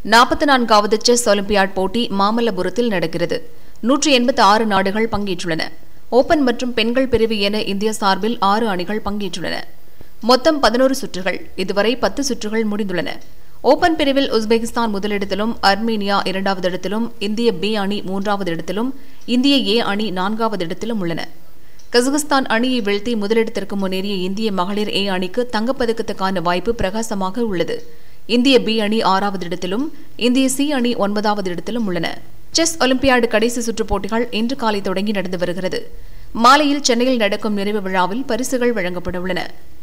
நாற்பத்தி நான்காவது chess olympiad போட்டி மாமல்லபுரத்தில் நடக்கிறது நூற்றி எண்பத்தி ஆறு நாடுகள் பங்கேற்றுள்ளன ஓபன் மற்றும் பெண்கள் பிரிவு என இந்திய சார்பில் ஆறு அணிகள் பங்கேற்றுள்ளன மொத்தம் பதினோரு சுற்றுகள் இதுவரை பத்து சுற்றுகள் முடிந்துள்ளன ஓபன் பிரிவில் உஸ்பெகிஸ்தான் முதலிடத்திலும் அர்மீனியா இரண்டாவது இடத்திலும் இந்திய பி அணி மூன்றாவது இடத்திலும் இந்திய ஏ அணி நான்காவது இடத்திலும் உள்ளன கசகஸ்தான் அணியை வீழ்த்தி முதலிடத்திற்கு முன்னேறிய இந்திய மகளிர் ஏ அணிக்கு தங்கப்பதக்கத்துக்கான வாய்ப்பு பிரகாசமாக உள்ளது இந்திய பி அணி ஆறாவது இடத்திலும் இந்திய சி அணி ஒன்பதாவது இடத்திலும் உள்ளன செஸ் ஒலிம்பியாடு கடைசி சுற்றுப் போட்டிகள் இன்று காலை தொடங்கி நடந்து வருகிறது மாலையில் சென்னையில் நடக்கும் நிறைவு விழாவில் பரிசுகள் வழங்கப்பட உள்ளன